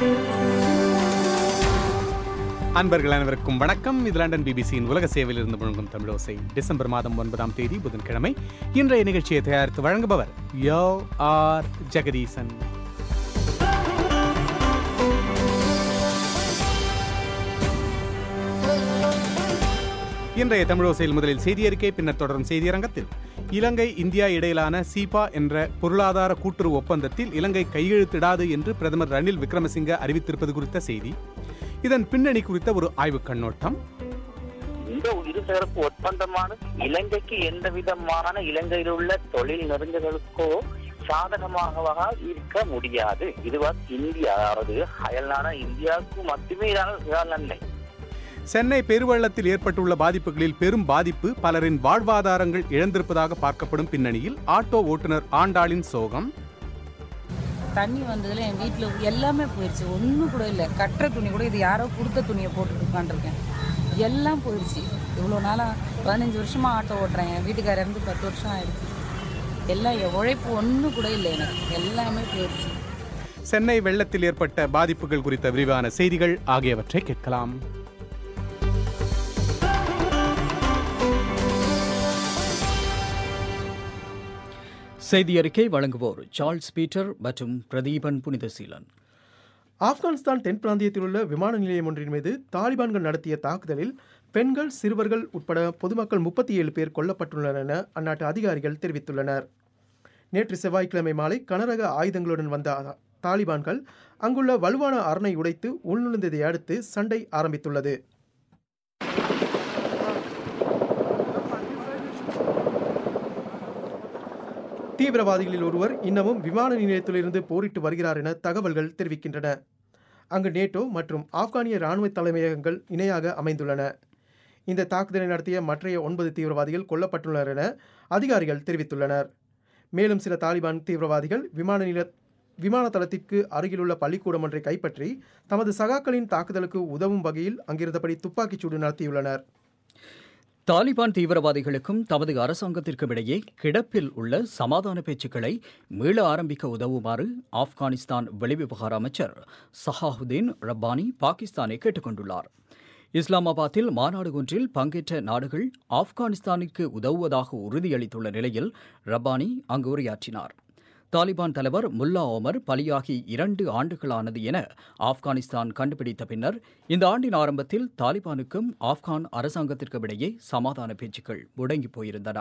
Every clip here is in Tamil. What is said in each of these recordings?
அன்பர்கள் அனைவருக்கும் வணக்கம் இது லண்டன் பிபிசியின் உலக சேவையில் இருந்து முழங்கும் தமிழோசை டிசம்பர் மாதம் ஒன்பதாம் தேதி புதன்கிழமை இன்றைய நிகழ்ச்சியை தயாரித்து வழங்குபவர் யோ ஆர் ஜெகதீசன் இன்றைய தமிழோசையில் முதலில் செய்தி அறிக்கை பின்னர் தொடரும் செய்தியரங்கத்தில் இலங்கை இந்தியா இடையிலான சீபா என்ற பொருளாதார கூட்டுறவு ஒப்பந்தத்தில் இலங்கை கையெழுத்திடாது என்று பிரதமர் ரணில் விக்ரமசிங்க அறிவித்திருப்பது குறித்த செய்தி இதன் பின்னணி குறித்த ஒரு ஆய்வுக் கண்ணோட்டம் இந்த இருதரப்பு ஒப்பந்தமானது இலங்கைக்கு எந்த விதமான இலங்கையில் உள்ள தொழில் நெருங்குகளுக்கோ சாதகமாக இருக்க முடியாது இதுவா இந்தியா அதாவது அயல்நாட இந்தியாவுக்கு மட்டுமே இதான நன்மை சென்னை பெருவெள்ளத்தில் ஏற்பட்டுள்ள பாதிப்புகளில் பெரும் பாதிப்பு பலரின் வாழ்வாதாரங்கள் இழந்திருப்பதாக பார்க்கப்படும் பின்னணியில் ஆட்டோ ஓட்டுநர் ஆண்டாளின் சோகம் தண்ணி வந்ததுல என் வீட்டில் எல்லாமே போயிடுச்சு ஒன்றும் கூட இல்லை கட்டுற துணி கூட இது யாரோ கொடுத்த துணியை போட்டுட்டு உட்காந்துருக்கேன் எல்லாம் போயிடுச்சு இவ்வளோ நாளாக பதினஞ்சு வருஷமாக ஆட்டோ ஓட்டுறேன் என் வீட்டுக்காரர் இருந்து பத்து வருஷம் ஆயிடுச்சு எல்லாம் என் உழைப்பு ஒன்றும் கூட இல்லை எனக்கு எல்லாமே போயிடுச்சு சென்னை வெள்ளத்தில் ஏற்பட்ட பாதிப்புகள் குறித்த விரிவான செய்திகள் ஆகியவற்றை கேட்கலாம் செய்தி அறிக்கை வழங்குவோர் சார்ல்ஸ் பீட்டர் மற்றும் பிரதீபன் புனிதசீலன் ஆப்கானிஸ்தான் தென் பிராந்தியத்தில் உள்ள விமான நிலையம் ஒன்றின் மீது தாலிபான்கள் நடத்திய தாக்குதலில் பெண்கள் சிறுவர்கள் உட்பட பொதுமக்கள் முப்பத்தி ஏழு பேர் கொல்லப்பட்டுள்ளனர் என அந்நாட்டு அதிகாரிகள் தெரிவித்துள்ளனர் நேற்று செவ்வாய்க்கிழமை மாலை கனரக ஆயுதங்களுடன் வந்த அ- தாலிபான்கள் அங்குள்ள வலுவான அரணை உடைத்து உள்நுழைந்ததை அடுத்து சண்டை ஆரம்பித்துள்ளது தீவிரவாதிகளில் ஒருவர் இன்னமும் விமான நிலையத்திலிருந்து போரிட்டு வருகிறார் என தகவல்கள் தெரிவிக்கின்றன அங்கு நேட்டோ மற்றும் ஆப்கானிய இராணுவ தலைமையகங்கள் இணையாக அமைந்துள்ளன இந்த தாக்குதலை நடத்திய மற்றைய ஒன்பது தீவிரவாதிகள் கொல்லப்பட்டுள்ளனர் என அதிகாரிகள் தெரிவித்துள்ளனர் மேலும் சில தாலிபான் தீவிரவாதிகள் விமான நில விமான தளத்திற்கு அருகிலுள்ள பள்ளிக்கூடம் ஒன்றை கைப்பற்றி தமது சகாக்களின் தாக்குதலுக்கு உதவும் வகையில் அங்கிருந்தபடி துப்பாக்கிச்சூடு நடத்தியுள்ளனர் தாலிபான் தீவிரவாதிகளுக்கும் தமது அரசாங்கத்திற்கும் இடையே கிடப்பில் உள்ள சமாதான பேச்சுக்களை மீள ஆரம்பிக்க உதவுமாறு ஆப்கானிஸ்தான் வெளிவிவகார அமைச்சர் சஹாஹுதீன் ரப்பானி பாகிஸ்தானை கேட்டுக்கொண்டுள்ளார் இஸ்லாமாபாத்தில் மாநாடு ஒன்றில் பங்கேற்ற நாடுகள் ஆப்கானிஸ்தானுக்கு உதவுவதாக உறுதியளித்துள்ள நிலையில் ரப்பானி அங்கு உரையாற்றினார் தாலிபான் தலைவர் முல்லா ஓமர் பலியாகி இரண்டு ஆண்டுகளானது என ஆப்கானிஸ்தான் கண்டுபிடித்த பின்னர் இந்த ஆண்டின் ஆரம்பத்தில் தாலிபானுக்கும் ஆப்கான் அரசாங்கத்திற்கும் இடையே சமாதான பேச்சுக்கள் முடங்கி போயிருந்தன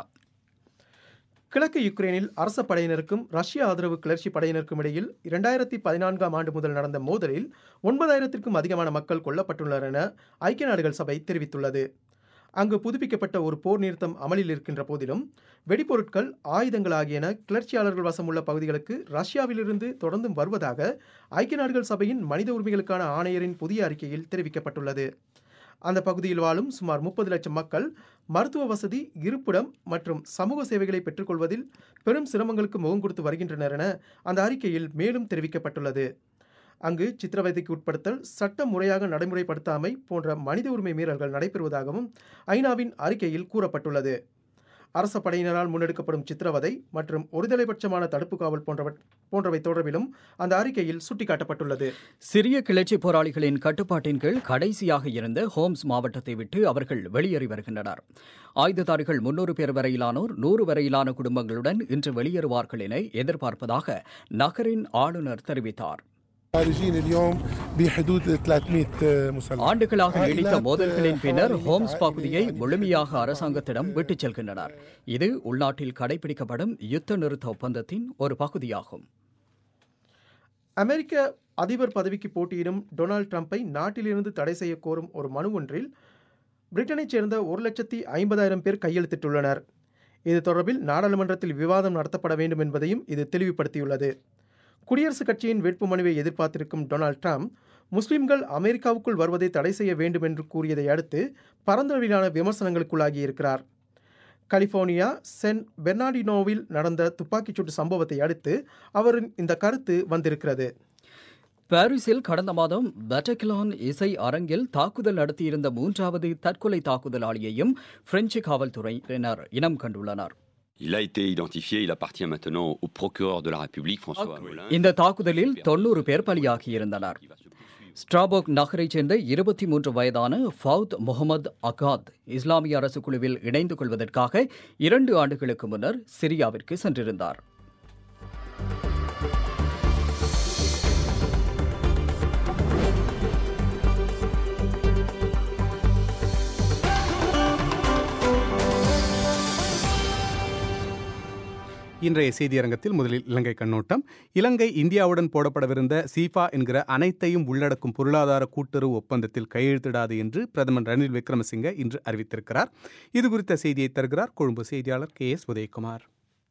கிழக்கு யுக்ரைனில் அரச படையினருக்கும் ரஷ்ய ஆதரவு கிளர்ச்சி படையினருக்கும் இடையில் இரண்டாயிரத்தி பதினான்காம் ஆண்டு முதல் நடந்த மோதலில் ஒன்பதாயிரத்திற்கும் அதிகமான மக்கள் கொல்லப்பட்டுள்ளனர் என ஐக்கிய நாடுகள் சபை தெரிவித்துள்ளது அங்கு புதுப்பிக்கப்பட்ட ஒரு போர் நிறுத்தம் அமலில் இருக்கின்ற போதிலும் வெடிபொருட்கள் ஆயுதங்கள் ஆகியன கிளர்ச்சியாளர்கள் வசம் உள்ள பகுதிகளுக்கு ரஷ்யாவிலிருந்து தொடர்ந்து வருவதாக ஐக்கிய நாடுகள் சபையின் மனித உரிமைகளுக்கான ஆணையரின் புதிய அறிக்கையில் தெரிவிக்கப்பட்டுள்ளது அந்த பகுதியில் வாழும் சுமார் முப்பது லட்சம் மக்கள் மருத்துவ வசதி இருப்பிடம் மற்றும் சமூக சேவைகளை பெற்றுக்கொள்வதில் பெரும் சிரமங்களுக்கு முகம் கொடுத்து வருகின்றனர் என அந்த அறிக்கையில் மேலும் தெரிவிக்கப்பட்டுள்ளது அங்கு சித்திரவதைக்கு உட்படுத்தல் சட்டம் முறையாக நடைமுறைப்படுத்தாமை போன்ற மனித உரிமை மீறல்கள் நடைபெறுவதாகவும் ஐநாவின் அறிக்கையில் கூறப்பட்டுள்ளது அரச படையினரால் முன்னெடுக்கப்படும் சித்திரவதை மற்றும் ஒருதலைபட்சமான தடுப்பு காவல் போன்றவ போன்றவை தொடர்பிலும் அந்த அறிக்கையில் சுட்டிக்காட்டப்பட்டுள்ளது சிறிய கிளர்ச்சி போராளிகளின் கட்டுப்பாட்டின் கீழ் கடைசியாக இருந்த ஹோம்ஸ் மாவட்டத்தை விட்டு அவர்கள் வெளியேறி வருகின்றனர் ஆயுததாரிகள் முன்னூறு பேர் வரையிலானோர் நூறு வரையிலான குடும்பங்களுடன் இன்று வெளியேறுவார்கள் என எதிர்பார்ப்பதாக நகரின் ஆளுநர் தெரிவித்தார் خارجين اليوم بحدود 300 مسلح ஆண்டுகளாக நீடித்த عائلات மோதல்களின் பின்னர் حوالي ஹோம்ஸ் عائلة பகுதியை முழுமையாக அரசாங்கத்திடம் விட்டுச் செல்கின்றனர் இது உள்நாட்டில் கடைபிடிக்கப்படும் யுத்த நிறுத்த ஒப்பந்தத்தின் ஒரு பகுதியாகும் அமெரிக்க அதிபர் பதவிக்கு போட்டியிடும் டொனால்ட் ட்ரம்ப்பை நாட்டிலிருந்து தடை செய்ய கோரும் ஒரு மனு ஒன்றில் பிரிட்டனைச் சேர்ந்த ஒரு லட்சத்தி ஐம்பதாயிரம் பேர் கையெழுத்திட்டுள்ளனர் இது தொடர்பில் நாடாளுமன்றத்தில் விவாதம் நடத்தப்பட வேண்டும் என்பதையும் இது தெளிவுபடுத்தியுள்ளது குடியரசுக் கட்சியின் வேட்புமனுவை எதிர்பார்த்திருக்கும் டொனால்ட் ட்ரம்ப் முஸ்லிம்கள் அமெரிக்காவுக்குள் வருவதை தடை செய்ய வேண்டும் என்று கூறியதை அடுத்து பரந்தளவிலான விமர்சனங்களுக்குள்ளாகி இருக்கிறார் கலிபோர்னியா சென் பெர்னாடினோவில் நடந்த துப்பாக்கிச்சூட்டு சம்பவத்தை அடுத்து அவரின் இந்த கருத்து வந்திருக்கிறது பாரிஸில் கடந்த மாதம் பெட்டகிலான் இசை அரங்கில் தாக்குதல் நடத்தியிருந்த மூன்றாவது தற்கொலை தாக்குதலாளியையும் பிரெஞ்சு காவல்துறையினர் இனம் கண்டுள்ளனர் Il a été identifié, il appartient maintenant au procureur de la République, François Molin. இந்த தாக்குதலில் தொன்னூறு பேர் பலியாகியிருந்தனர் ஸ்ட்ராபோக் நகரைச் சேர்ந்த இருபத்தி மூன்று வயதான ஃபவுத் முகமது அகாத் இஸ்லாமிய அரசு குழுவில் இணைந்து கொள்வதற்காக இரண்டு ஆண்டுகளுக்கு முன்னர் சிரியாவிற்கு சென்றிருந்தார் இன்றைய செய்தியரங்கத்தில் முதலில் இலங்கை கண்ணோட்டம் இலங்கை இந்தியாவுடன் போடப்படவிருந்த சீஃபா என்கிற அனைத்தையும் உள்ளடக்கும் பொருளாதார கூட்டுறவு ஒப்பந்தத்தில் கையெழுத்திடாது என்று பிரதமர் ரணில் விக்ரமசிங்க இன்று அறிவித்திருக்கிறார் இது குறித்த செய்தியை தருகிறார் கொழும்பு செய்தியாளர் கே எஸ் உதயகுமார்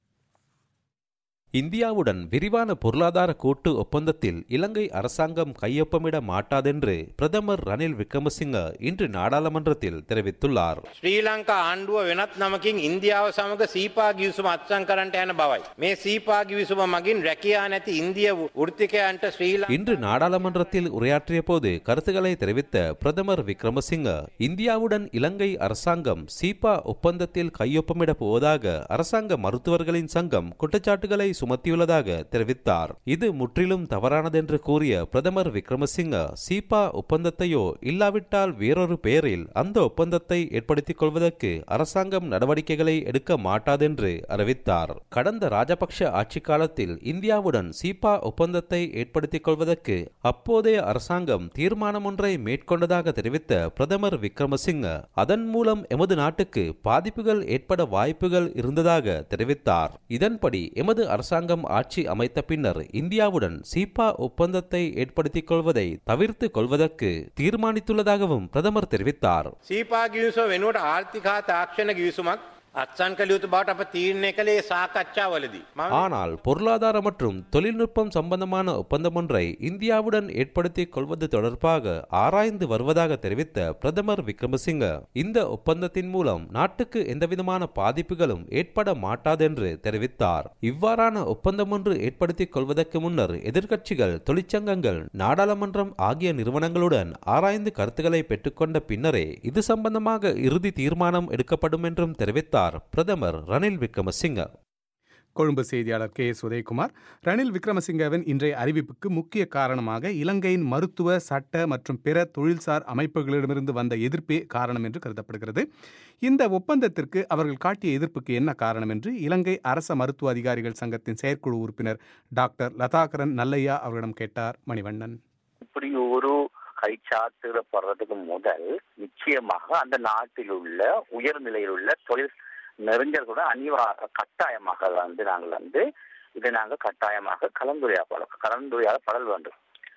இந்தியாவுடன் விரிவான பொருளாதார கூட்டு ஒப்பந்தத்தில் இலங்கை அரசாங்கம் கையொப்பமிட மாட்டாதென்று பிரதமர் ரணில் விக்ரமசிங்க இன்று நாடாளுமன்றத்தில் தெரிவித்துள்ளார் ශ්‍රී ලංකා ආණ්ඩුව වෙනත් නමකින් ඉන්දියාව සමඟ සීපා ගිවිසුම අත්සන් කරන්නට යන බවයි. මේ සීපා ගිවිසුම මගින් රැකියා නැති ඉන්දිය වෘත්තිකයන්ට ශ්‍රී இன்று நாடாளுமன்றத்தில் உரையாற்றிய போது கருத்துக்களை தெரிவித்த பிரதமர் விக்ரமசிங்க இந்தியாவுடன் இலங்கை அரசாங்கம் சீபா ஒப்பந்தத்தில் கையொப்பமிடப் போவதாக அரசாங்க மருத்துவர்களின் சங்கம் குற்றச்சாட்டுகளை சுமத்தியுள்ளதாக தெரிவித்தார் இது முற்றிலும் தவறானதென்று கூறிய பிரதமர் விக்ரமசிங்க சீபா ஒப்பந்தத்தையோ இல்லாவிட்டால் வேறொரு பெயரில் அந்த ஒப்பந்தத்தை ஏற்படுத்திக் கொள்வதற்கு அரசாங்கம் நடவடிக்கைகளை எடுக்க மாட்டாதென்று அறிவித்தார் கடந்த ராஜபக்ஷ ஆட்சி காலத்தில் இந்தியாவுடன் சீபா ஒப்பந்தத்தை ஏற்படுத்திக் கொள்வதற்கு அப்போதைய அரசாங்கம் தீர்மானம் ஒன்றை மேற்கொண்டதாக தெரிவித்த பிரதமர் விக்ரமசிங்க அதன் மூலம் எமது நாட்டுக்கு பாதிப்புகள் ஏற்பட வாய்ப்புகள் இருந்ததாக தெரிவித்தார் இதன்படி எமது அரசாங்கம் ஆட்சி அமைத்த பின்னர் இந்தியாவுடன் சீபா ஒப்பந்தத்தை ஏற்படுத்திக் கொள்வதை தவிர்த்து கொள்வதற்கு தீர்மானித்துள்ளதாகவும் பிரதமர் தெரிவித்தார் සීපා ගිවිසුම වෙනුවට ආර්ථිකා තාක්ෂණ ගිවිසුමක් අත්සන් කළ යුතු බවට අප තීරණය කළේ සාකච්ඡාවලදී. මම ஆனால் பொருளாதார மற்றும் தொழில்நுட்பம் சம்பந்தமான ஒப்பந்தம் ஒன்றை இந்தியாவுடன் ஏற்படுத்திக் கொள்வது தொடர்பாக ஆராய்ந்து வருவதாக தெரிவித்த பிரதமர் விக்ரமசிங்க இந்த ஒப்பந்தத்தின் மூலம் நாட்டுக்கு எந்தவிதமான பாதிப்புகளும் ஏற்பட மாட்டாதென்று தெரிவித்தார் இவ்வாறான ஒப்பந்தம் ஒன்று ஏற்படுத்திக் கொள்வதற்கு முன்னர் எதிர்க்கட்சிகள் தொழிற்சங்கங்கள் நாடாளுமன்றம் ஆகிய நிறுவனங்களுடன் ஆராய்ந்து கருத்துக்களை பெற்றுக்கொண்ட பின்னரே இது சம்பந்தமாக இறுதி தீர்மானம் எடுக்கப்படும் என்றும் தெரிவித்தார் பிரதமர் ரணில் விக்ரமசிங்க கொழும்பு செய்தியாளர் கே எஸ் உதயகுமார் ரணில் விக்ரமசிங்கவின் இன்றைய அறிவிப்புக்கு முக்கிய காரணமாக இலங்கையின் மருத்துவ சட்ட மற்றும் பிற தொழில்சார் அமைப்புகளிடமிருந்து வந்த எதிர்ப்பே காரணம் என்று கருதப்படுகிறது இந்த ஒப்பந்தத்திற்கு அவர்கள் காட்டிய எதிர்ப்புக்கு என்ன காரணம் என்று இலங்கை அரச மருத்துவ அதிகாரிகள் சங்கத்தின் செயற்குழு உறுப்பினர் டாக்டர் லதாகரன் நல்லையா அவரிடம் கேட்டார் மணிவண்ணன் இப்படி ஒரு கைச்சாத்திடப்படுறதுக்கு முதல் நிச்சயமாக அந்த நாட்டில் உள்ள உயர்நிலையில் உள்ள தொழில் நெறிஞர்களுடன் அனிவார கட்டாயமாக வந்து நாங்கள் வந்து இதை நாங்கள் கட்டாயமாக கலந்துரையாடல கலந்துரையாடப்படல் வேண்டும்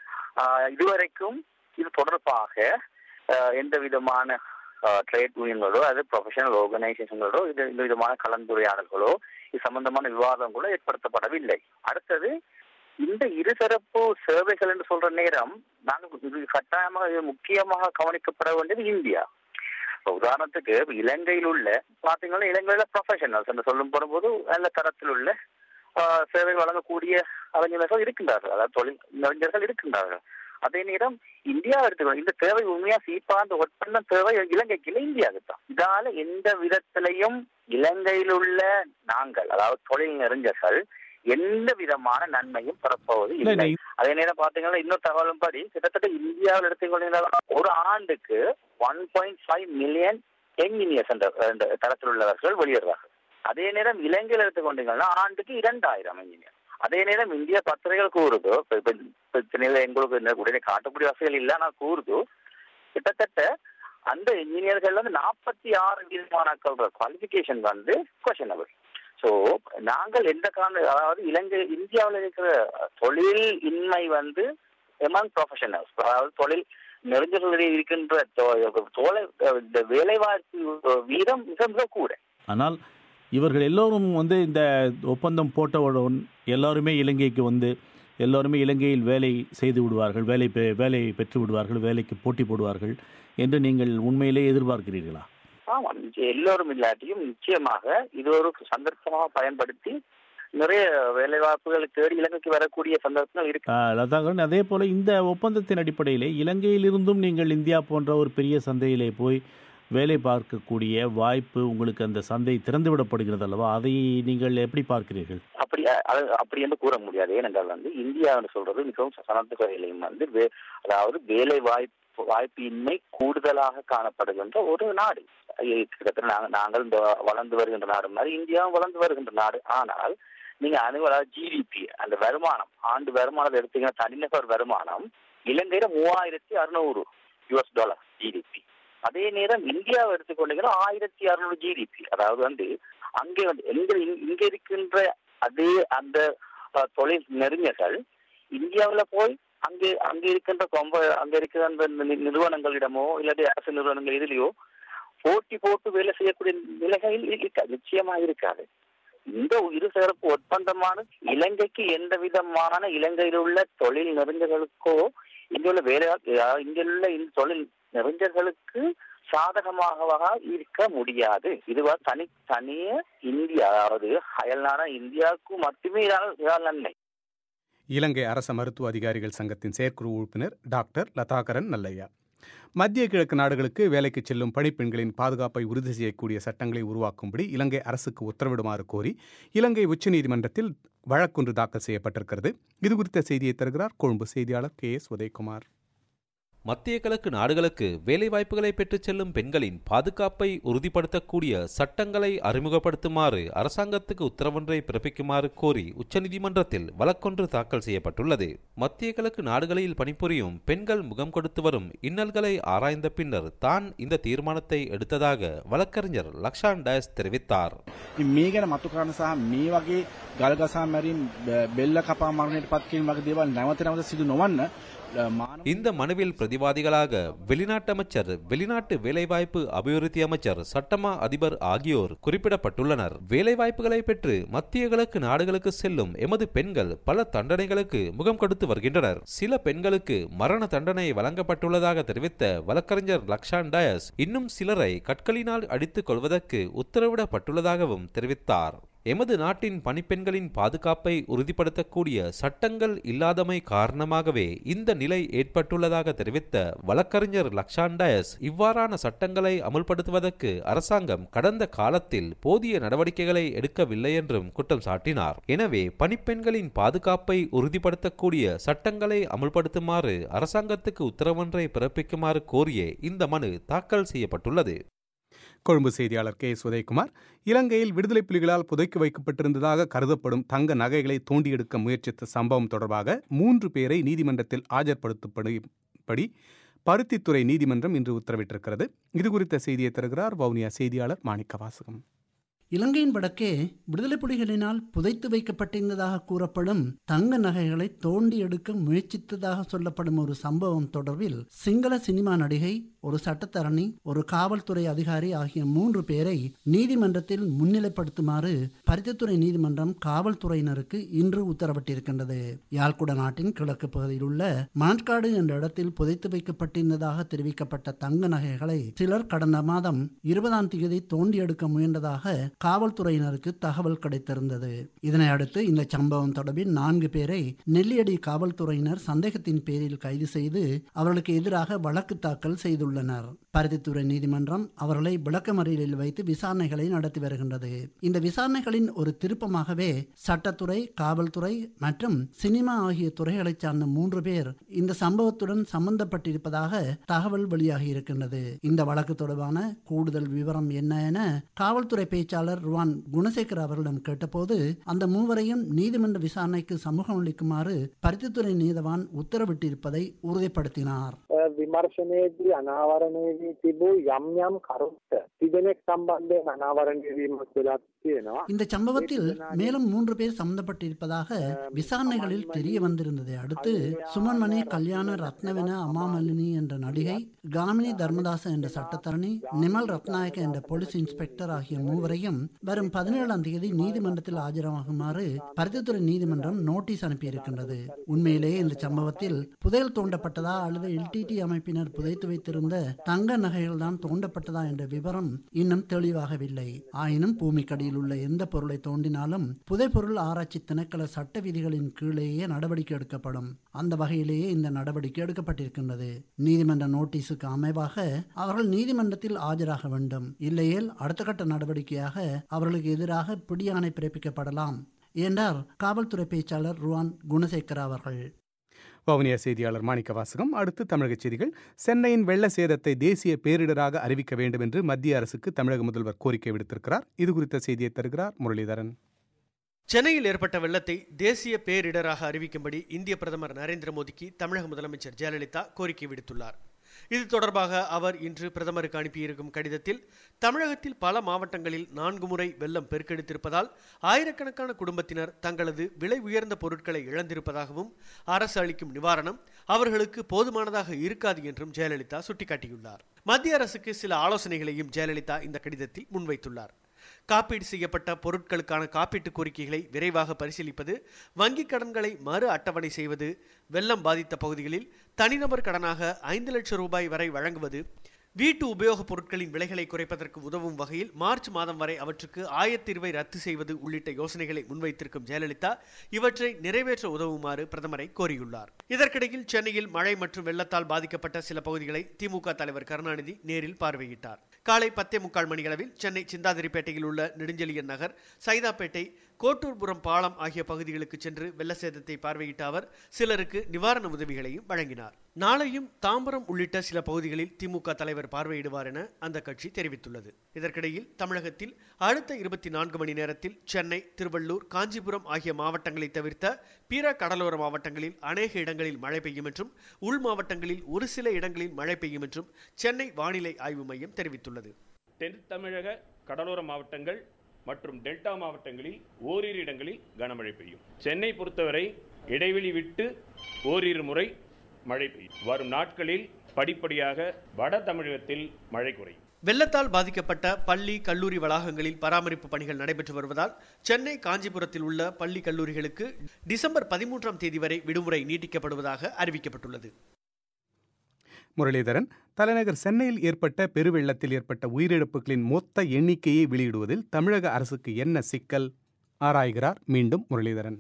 ஆஹ் இதுவரைக்கும் இது தொடர்பாக ஆஹ் எந்த விதமான ட்ரேட் யூனியன்களோ அது ப்ரொஃபஷனல் ஆர்கனைசேஷன்களோ இது இந்த விதமான கலந்துரையாடல்களோ இது சம்பந்தமான விவாதங்களோ ஏற்படுத்தப்படவில்லை அடுத்தது இந்த இருதரப்பு சேவைகள் என்று சொல்ற நேரம் நாங்கள் இது கட்டாயமாக இது முக்கியமாக கவனிக்கப்பட வேண்டியது இந்தியா இப்ப உதாரணத்துக்கு இப்ப இலங்கையில் உள்ள பாத்தீங்கன்னா இலங்கையில ப்ரொஃபஷனல்ஸ் என்று சொல்லும் போது நல்ல தரத்தில் உள்ள ஆஹ், சேவை வழங்கக்கூடிய அறிஞர்கள் இருக்கின்றார்கள் அதாவது தொழில் அறிஞர்கள் இருக்கின்றார்கள் அதே நேரம் இந்தியா எடுத்துக்கணும் இந்த தேவை உண்மையா சீப்பா அந்த ஒப்பந்தம் தேவை இலங்கைக்கு இல்லை இந்தியாவுக்கு தான் இதால எந்த விதத்திலையும் இலங்கையில் உள்ள நாங்கள் அதாவது தொழில் நெறிஞர்கள் எந்த விதமான நன்மையும் பெறப்போவது இல்லை அதே நேரம் பாத்தீங்கன்னா இன்னொரு தகவலும் படி கிட்டத்தட்ட இந்தியாவில் எடுத்துக்கொண்டீங்கன்னா ஒரு ஆண்டுக்கு one point five million engineers என்ற என்ற தரத்தில் உள்ளவர்கள் வெளியேறுவார்கள் அதே நேரம் இலங்கையில் எடுத்துக்கொண்டீங்கன்னா ஆண்டுக்கு இரண்டாயிரம் என்ஜினியர் அதே நேரம் இந்திய பத்திரிகைகள் கூறுது இப்ப- இப்ப பிரச்சனையில எங்களுக்கு என்ன உடனே காட்டக்கூடிய வசதிகள் இல்லை ஆனால் கூறுது கிட்டத்தட்ட அந்த இன்ஜினியர்கள் வந்து நாற்பத்தி ஆறு விதமானாக்கள் குவாலிஃபிகேஷன் வந்து கொஷனபிள் ஸோ நாங்கள் எந்த காரண அதாவது இலங்கை இந்தியாவில் இருக்கிற தொழில் இன்மை வந்து எமங் ப்ரொஃபஷனல்ஸ் அதாவது தொழில் நெறிஞர்களிடையே இருக்கின்ற தொ- தோலை இந்த வேலைவாய்ப்பு வீதம் மிக மிக கூட ஆனால் இவர்கள் எல்லோரும் வந்து இந்த ஒப்பந்தம் போட்டவுடன் எல்லாருமே இலங்கைக்கு வந்து எல்லோருமே இலங்கையில் வேலை செய்து விடுவார்கள் வேலை பெ- வேலை பெற்று விடுவார்கள் வேலைக்கு போட்டி போடுவார்கள் என்று நீங்கள் உண்மையிலே எதிர்பார்க்கிறீர்களா ஆமாம் நிச்சயம் எல்லோரும் இல்லாட்டியும் நிச்சயமாக இது ஒரு சந்தர்ப்பமாக பயன்படுத்தி நிறைய வேலைவாய்ப்புகளை தேடி இலங்கைக்கு வரக்கூடிய சந்தர்ப்பங்கள் இருக்கு ஆ, லதாகரன் அதே போல இந்த ஒப்பந்தத்தின் அடிப்படையிலே இலங்கையிலிருந்தும் நீங்கள் இந்தியா போன்ற ஒரு பெரிய சந்தையிலே போய் வேலை பார்க்கக்கூடிய வாய்ப்பு உங்களுக்கு அந்த சந்தை திறந்து விடப்படுகிறது அல்லவா அதை நீங்கள் எப்படி பார்க்கிறீர்கள் அப்படி அது அப்படி என்று கூற முடியாது ஏனென்றால் வந்து இந்தியா என்று சொல்றது மிகவும் சனத்துறையிலையும் வந்து வே- அதாவது வேலை வாய்ப்பு வாய்ப்பின்மை கூடுதலாக காணப்படுகின்ற ஒரு நாடு ஐ- கிட்டத்தட்ட நாங்க- நாங்கள் இந்த வளர்ந்து வருகின்ற நாடு மாதிரி இந்தியாவும் வளர்ந்து வருகின்ற நாடு ஆனால் நீங்க அனுவலா ஜிடிபி அந்த வருமானம் ஆண்டு வருமானத்தை எடுத்தீங்கன்னா தனிநபர் வருமானம் இலங்கையில மூவாயிரத்தி அறுநூறு யுஎஸ் டாலர் ஜிடிபி அதே நேரம் இந்தியாவை எடுத்துக்கொண்டீங்கன்னா ஆயிரத்தி அறுநூறு ஜிடிபி அதாவது வந்து அங்கே வந்து எங்க இங்க இருக்கின்ற அதே அந்த அஹ், தொழில் நெறிஞர்கள் இந்தியாவுல போய் அங்கே அங்கே இருக்கின்ற கொம்ப அங்க இருக்கிற அந்த நி- நிறுவனங்களிடமோ இல்லாட்டி அரசு நிறுவனங்கள் இதுலயோ போட்டி போட்டு வேலை செய்யக்கூடிய நிலைகள் இருக்காது நிச்சயமா இருக்காது இந்த இருதரப்பு ஒப்பந்தமான இலங்கைக்கு எந்த விதமான இலங்கையில் உள்ள தொழில் நெறிஞர்களுக்கோ இங்குள்ள வேலை அஹ், இங்குள்ள இந்த தொழில் நெறிஞர்களுக்கு சாதகமாக இருக்க முடியாது இதுவா தனி தனிய இந்தியா அதாவது அயல்நாடான இந்தியாவுக்கு மட்டுமே இதால் இதால் நன்மை இலங்கை அரச மருத்துவ அதிகாரிகள் சங்கத்தின் செயற்குழு உறுப்பினர் டாக்டர் லதாகரன் நல்லையா மத்திய கிழக்கு நாடுகளுக்கு வேலைக்கு செல்லும் பணிப்பெண்களின் பாதுகாப்பை உறுதி செய்யக்கூடிய சட்டங்களை உருவாக்கும்படி இலங்கை அரசுக்கு உத்தரவிடுமாறு கோரி இலங்கை உச்சநீதிமன்றத்தில் வழக்கொன்று தாக்கல் செய்யப்பட்டிருக்கிறது இது குறித்த செய்தியை தருகிறார் கொழும்பு செய்தியாளர் கே எஸ் உதயகுமார் மத்திய கிழக்கு நாடுகளுக்கு வேலைவாய்ப்புகளை பெற்றுச் செல்லும் பெண்களின் பாதுகாப்பை உறுதிப்படுத்தக்கூடிய சட்டங்களை அறிமுகப்படுத்துமாறு அரசாங்கத்துக்கு உத்தரவொன்றை பிறப்பிக்குமாறு கோரி உச்சநீதிமன்றத்தில் வழக்கொன்று தாக்கல் செய்யப்பட்டுள்ளது மத்திய கிழக்கு நாடுகளில் பணிபுரியும் பெண்கள் முகம் கொடுத்து வரும் இன்னல்களை ஆராய்ந்த பின்னர் தான் இந்த தீர்மானத்தை எடுத்ததாக வழக்கறிஞர் லக்ஷான் டயஸ் தெரிவித்தார் මේ ගැන මතු කරන සහ මේ වගේ ගල්ගසා මැරීම් බ- බෙල්ල කපා මරණයට පත් කිරීම වගේ දේවල් නැවත නැවත සිදු නොවන්න අ, මානව இந்த மனுவில் பிரதிவாதிகளாக வெளிநாட்டு அமைச்சர் வெளிநாட்டு வேலைவாய்ப்பு அபிவிருத்தி அமைச்சர் சட்டமா அதிபர் ஆகியோர் குறிப்பிடப்பட்டுள்ளனர் வேலைவாய்ப்புகளை பெற்று மத்திய கிழக்கு நாடுகளுக்கு செல்லும் எமது பெண்கள் பல தண்டனைகளுக்கு முகம் கொடுத்து வருகின்றனர் சில பெண்களுக்கு மரண தண்டனை வழங்கப்பட்டுள்ளதாக தெரிவித்த வழக்கறிஞர் லக்ஷான் டயஸ் இன்னும் சிலரை கற்களினால் அடித்துக் கொள்வதற்கு உத்தரவிடப்பட்டுள்ளதாகவும் தெரிவித்தார் எமது நாட்டின் பணிப்பெண்களின் பாதுகாப்பை உறுதிப்படுத்தக்கூடிய சட்டங்கள் இல்லாதமை காரணமாகவே இந்த நிலை ஏற்பட்டுள்ளதாக தெரிவித்த வழக்கறிஞர் லக்ஷான் டயஸ் இவ்வாறான சட்டங்களை அமுல்படுத்துவதற்கு அரசாங்கம் கடந்த காலத்தில் போதிய நடவடிக்கைகளை எடுக்கவில்லை என்றும் குற்றம் சாட்டினார் எனவே பணிப்பெண்களின் பாதுகாப்பை உறுதிப்படுத்தக்கூடிய சட்டங்களை அமுல்படுத்துமாறு அரசாங்கத்துக்கு உத்தரவொன்றை பிறப்பிக்குமாறு கோரியே இந்த மனு தாக்கல் செய்யப்பட்டுள்ளது கொழும்பு செய்தியாளர் கே எஸ் உதயகுமார் இலங்கையில் விடுதலை புலிகளால் புதைக்கு வைக்கப்பட்டிருந்ததாக கருதப்படும் தங்க நகைகளை தோண்டியெடுக்க முயற்சித்த சம்பவம் தொடர்பாக மூன்று பேரை நீதிமன்றத்தில் ஆஜர்படுத்தப்படும்படி பருத்தித்துறை நீதிமன்றம் இன்று உத்தரவிட்டிருக்கிறது இது குறித்த செய்தியை தருகிறார் வவுனியா செய்தியாளர் மாணிக்க வாசகம் இலங்கையின் வடக்கே விடுதலை புலிகளினால் புதைத்து வைக்கப்பட்டிருந்ததாக கூறப்படும் தங்க நகைகளை தோண்டி எடுக்க முயற்சித்ததாக சொல்லப்படும் ஒரு சம்பவம் தொடர்பில் சிங்கள சினிமா நடிகை ஒரு சட்டத்தரணி ஒரு காவல்துறை அதிகாரி ஆகிய மூன்று பேரை நீதிமன்றத்தில் முன்னிலைப்படுத்துமாறு பருத்தித்துறை நீதிமன்றம் காவல்துறையினருக்கு இன்று உத்தரவிட்டிருக்கின்றது யாழ்குட நாட்டின் கிழக்கு பகுதியில் உள்ள மணற்காடு என்ற இடத்தில் புதைத்து வைக்கப்பட்டிருந்ததாக தெரிவிக்கப்பட்ட தங்க நகைகளை சிலர் கடந்த மாதம் இருபதாம் தேதி தோண்டி எடுக்க முயன்றதாக காவல்துறையினருக்கு தகவல் கிடைத்திருந்தது இதனை அடுத்து இந்த சம்பவம் தொடர்பில் நான்கு பேரை நெல்லியடி காவல்துறையினர் சந்தேகத்தின் பேரில் கைது செய்து அவர்களுக்கு எதிராக வழக்கு தாக்கல் செய்துள்ளனர் பருத்தித்துறை நீதிமன்றம் அவர்களை விளக்கமறியலில் வைத்து விசாரணைகளை நடத்தி வருகின்றது இந்த விசாரணைகளின் ஒரு திருப்பமாகவே சட்டத்துறை காவல்துறை மற்றும் சினிமா ஆகிய துறைகளைச் சார்ந்த மூன்று பேர் இந்த சம்பவத்துடன் சம்பந்தப்பட்டிருப்பதாக தகவல் வெளியாகி இருக்கின்றது இந்த வழக்கு தொடர்பான கூடுதல் விவரம் என்ன என காவல்துறை பேச்சாளர் ருவான் குணசேகர் அவர்களிடம் கேட்டபோது அந்த மூவரையும் நீதிமன்ற விசாரணைக்கு சமூகம் அளிக்குமாறு பருத்தித்துறை நீதவான் உத்தரவிட்டிருப்பதை உறுதிப்படுத்தினார் විමර්ශනයේදී අනාවරණය වී තිබූ යම් යම් කරුණට තිදෙනෙක් සම්බන්ධයෙන් අනාවරණය වීමක් වෙලා තියෙනවා. இந்த சம்பவத்தில் மேலும் மூன்று பேர் சம்பந்தப்பட்டிருப்பதாக விசாரணைகளில் தெரிய வந்திருந்ததை அடுத்து சுமன்மணி கல்யாண ரத்னவென அமாமலினி என்ற நடிகை காமினி தர்மதாச என்ற சட்டத்தரணி நிமல் ரத்நாயக்க என்ற போலீஸ் இன்ஸ்பெக்டர் ஆகிய மூவரையும் வரும் பதினேழாம் தேதி நீதிமன்றத்தில் ஆஜராகுமாறு பருத்தித்துறை நீதிமன்றம் நோட்டீஸ் அனுப்பியிருக்கின்றது உண்மையிலேயே இந்த சம்பவத்தில் புதையல் தோண்டப்பட்டதா அல்லது எல்டிடி ஐக்கிய அமைப்பினர் புதைத்து வைத்திருந்த தங்க நகைகள் தான் தோண்டப்பட்டதா என்ற விவரம் இன்னும் தெளிவாகவில்லை ஆயினும் பூமிக்கடியில் உள்ள எந்த பொருளை தோண்டினாலும் புதைப்பொருள் ஆராய்ச்சி திணைக்கள சட்ட விதிகளின் கீழேயே நடவடிக்கை எடுக்கப்படும் அந்த வகையிலேயே இந்த நடவடிக்கை எடுக்கப்பட்டிருக்கின்றது நீதிமன்ற நோட்டீஸுக்கு அமைவாக அவர்கள் நீதிமன்றத்தில் ஆஜராக வேண்டும் இல்லையேல் அடுத்த கட்ட நடவடிக்கையாக அவர்களுக்கு எதிராக பிடியாணை பிறப்பிக்கப்படலாம் என்றார் காவல்துறை பேச்சாளர் ருவான் குணசேகர அவர்கள் வவுனியா செய்தியாளர் மாணிக்க வாசகம் அடுத்து தமிழக செய்திகள் சென்னையின் வெள்ள சேதத்தை தேசிய பேரிடராக அறிவிக்க வேண்டும் என்று மத்திய அரசுக்கு தமிழக முதல்வர் கோரிக்கை விடுத்திருக்கிறார் இது குறித்த செய்தியை தருகிறார் முரளிதரன் சென்னையில் ஏற்பட்ட வெள்ளத்தை தேசிய பேரிடராக அறிவிக்கும்படி இந்திய பிரதமர் நரேந்திர மோடிக்கு தமிழக முதலமைச்சர் ஜெயலலிதா கோரிக்கை விடுத்துள்ளார் இது தொடர்பாக அவர் இன்று பிரதமருக்கு அனுப்பியிருக்கும் கடிதத்தில் தமிழகத்தில் பல மாவட்டங்களில் நான்கு முறை வெள்ளம் பெருக்கெடுத்திருப்பதால் ஆயிரக்கணக்கான குடும்பத்தினர் தங்களது விலை உயர்ந்த பொருட்களை இழந்திருப்பதாகவும் அரசு அளிக்கும் நிவாரணம் அவர்களுக்கு போதுமானதாக இருக்காது என்றும் ஜெயலலிதா சுட்டிக்காட்டியுள்ளார் மத்திய அரசுக்கு சில ஆலோசனைகளையும் ஜெயலலிதா இந்த கடிதத்தில் முன்வைத்துள்ளார் காப்பீடு செய்யப்பட்ட பொருட்களுக்கான காப்பீட்டு கோரிக்கைகளை விரைவாக பரிசீலிப்பது வங்கிக் கடன்களை மறு அட்டவணை செய்வது வெள்ளம் பாதித்த பகுதிகளில் தனிநபர் கடனாக ஐந்து லட்சம் ரூபாய் வரை வழங்குவது வீட்டு உபயோகப் பொருட்களின் விலைகளை குறைப்பதற்கு உதவும் வகையில் மார்ச் மாதம் வரை அவற்றுக்கு ஆயத்தீர்வை ரத்து செய்வது உள்ளிட்ட யோசனைகளை முன்வைத்திருக்கும் ஜெயலலிதா இவற்றை நிறைவேற்ற உதவுமாறு பிரதமரை கோரியுள்ளார் இதற்கிடையில் சென்னையில் மழை மற்றும் வெள்ளத்தால் பாதிக்கப்பட்ட சில பகுதிகளை திமுக தலைவர் கருணாநிதி நேரில் பார்வையிட்டார் காலை பத்தே முக்கால் மணியளவில் சென்னை சிந்தாதிரிப்பேட்டையில் உள்ள நெடுஞ்செழியன் நகர் சைதாப்பேட்டை கோட்டூர்புரம் பாலம் ஆகிய பகுதிகளுக்கு சென்று வெள்ள சேதத்தை பார்வையிட்ட அவர் சிலருக்கு நிவாரண உதவிகளையும் வழங்கினார் நாளையும் தாம்பரம் உள்ளிட்ட சில பகுதிகளில் திமுக தலைவர் பார்வையிடுவார் என அந்த கட்சி தெரிவித்துள்ளது இதற்கிடையில் தமிழகத்தில் அடுத்த இருபத்தி நான்கு மணி நேரத்தில் சென்னை திருவள்ளூர் காஞ்சிபுரம் ஆகிய மாவட்டங்களை தவிர்த்த பிற கடலோர மாவட்டங்களில் அநேக இடங்களில் மழை பெய்யும் என்றும் உள் மாவட்டங்களில் ஒரு சில இடங்களில் மழை பெய்யும் என்றும் சென்னை வானிலை ஆய்வு மையம் தெரிவித்துள்ளது தென் தமிழக கடலோர மாவட்டங்கள் மற்றும் டெல்டா மாவட்டங்களில் ஓரிரு இடங்களில் கனமழை பெய்யும் சென்னை பொறுத்தவரை இடைவெளி விட்டு ஓரிரு முறை மழை பெய்யும் வரும் நாட்களில் படிப்படியாக வட தமிழகத்தில் மழை குறையும் வெள்ளத்தால் பாதிக்கப்பட்ட பள்ளி கல்லூரி வளாகங்களில் பராமரிப்பு பணிகள் நடைபெற்று வருவதால் சென்னை காஞ்சிபுரத்தில் உள்ள பள்ளி கல்லூரிகளுக்கு டிசம்பர் பதிமூன்றாம் தேதி வரை விடுமுறை நீட்டிக்கப்படுவதாக அறிவிக்கப்பட்டுள்ளது முரளிதரன் தலைநகர் சென்னையில் ஏற்பட்ட பெருவெள்ளத்தில் ஏற்பட்ட உயிரிழப்புகளின் மொத்த எண்ணிக்கையை வெளியிடுவதில் தமிழக அரசுக்கு என்ன சிக்கல் ஆராய்கிறார் மீண்டும் முரளிதரன்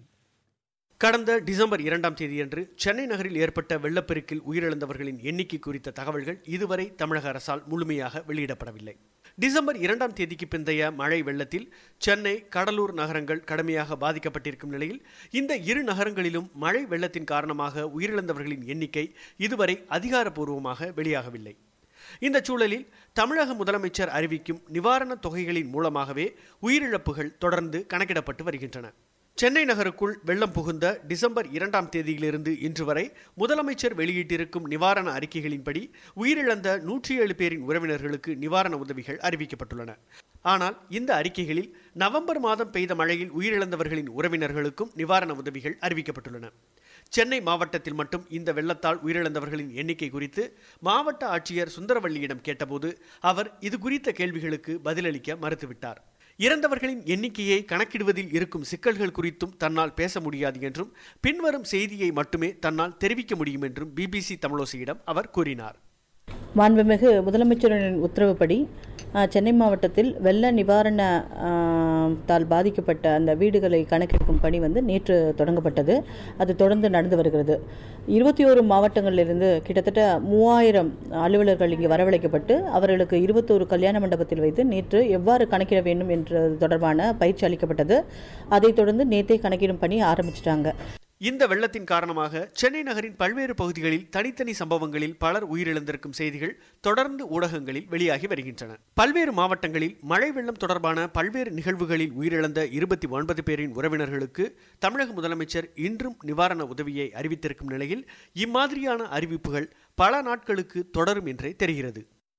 கடந்த டிசம்பர் இரண்டாம் தேதியன்று சென்னை நகரில் ஏற்பட்ட வெள்ளப்பெருக்கில் உயிரிழந்தவர்களின் எண்ணிக்கை குறித்த தகவல்கள் இதுவரை தமிழக அரசால் முழுமையாக வெளியிடப்படவில்லை டிசம்பர் இரண்டாம் தேதிக்கு பிந்தைய மழை வெள்ளத்தில் சென்னை கடலூர் நகரங்கள் கடுமையாக பாதிக்கப்பட்டிருக்கும் நிலையில் இந்த இரு நகரங்களிலும் மழை வெள்ளத்தின் காரணமாக உயிரிழந்தவர்களின் எண்ணிக்கை இதுவரை அதிகாரப்பூர்வமாக வெளியாகவில்லை இந்த சூழலில் தமிழக முதலமைச்சர் அறிவிக்கும் நிவாரணத் தொகைகளின் மூலமாகவே உயிரிழப்புகள் தொடர்ந்து கணக்கிடப்பட்டு வருகின்றன சென்னை நகருக்குள் வெள்ளம் புகுந்த டிசம்பர் இரண்டாம் தேதியிலிருந்து இன்று வரை முதலமைச்சர் வெளியிட்டிருக்கும் நிவாரண அறிக்கைகளின்படி உயிரிழந்த நூற்றி ஏழு பேரின் உறவினர்களுக்கு நிவாரண உதவிகள் அறிவிக்கப்பட்டுள்ளன ஆனால் இந்த அறிக்கைகளில் நவம்பர் மாதம் பெய்த மழையில் உயிரிழந்தவர்களின் உறவினர்களுக்கும் நிவாரண உதவிகள் அறிவிக்கப்பட்டுள்ளன சென்னை மாவட்டத்தில் மட்டும் இந்த வெள்ளத்தால் உயிரிழந்தவர்களின் எண்ணிக்கை குறித்து மாவட்ட ஆட்சியர் சுந்தரவள்ளியிடம் கேட்டபோது அவர் இது குறித்த கேள்விகளுக்கு பதிலளிக்க மறுத்துவிட்டார் இறந்தவர்களின் எண்ணிக்கையை கணக்கிடுவதில் இருக்கும் சிக்கல்கள் குறித்தும் தன்னால் பேச முடியாது என்றும் பின்வரும் செய்தியை மட்டுமே தன்னால் தெரிவிக்க முடியும் என்றும் பிபிசி தமிழோசியிடம் அவர் கூறினார் மாண்புமிகு முதலமைச்சரின் உத்தரவுப்படி அஹ், சென்னை மாவட்டத்தில் வெள்ள நிவாரண அஹ், தால் பாதிக்கப்பட்ட அந்த வீடுகளை கணக்கெடுக்கும் பணி வந்து நேற்று தொடங்கப்பட்டது அது தொடர்ந்து நடந்து வருகிறது இருபத்தி ஓரு மாவட்டங்களிலிருந்து கிட்டத்தட்ட மூவாயிரம் அலுவலர்கள் இங்கே வரவழைக்கப்பட்டு அவர்களுக்கு இருபத்தோரு கல்யாண மண்டபத்தில் வைத்து நேற்று எவ்வாறு கணக்கிட வேண்டும் என்ற தொடர்பான பயிற்சி அளிக்கப்பட்டது அதைத் தொடர்ந்து நேற்றே கணக்கிடும் பணி ஆரம்பிச்சிட்டாங்க இந்த வெள்ளத்தின் காரணமாக சென்னை நகரின் பல்வேறு பகுதிகளில் தனித்தனி சம்பவங்களில் பலர் உயிரிழந்திருக்கும் செய்திகள் தொடர்ந்து ஊடகங்களில் வெளியாகி வருகின்றன பல்வேறு மாவட்டங்களில் மழை வெள்ளம் தொடர்பான பல்வேறு நிகழ்வுகளில் உயிரிழந்த இருபத்தி ஒன்பது பேரின் உறவினர்களுக்கு தமிழக முதலமைச்சர் இன்றும் நிவாரண உதவியை அறிவித்திருக்கும் நிலையில் இம்மாதிரியான அறிவிப்புகள் பல நாட்களுக்கு தொடரும் என்றே தெரிகிறது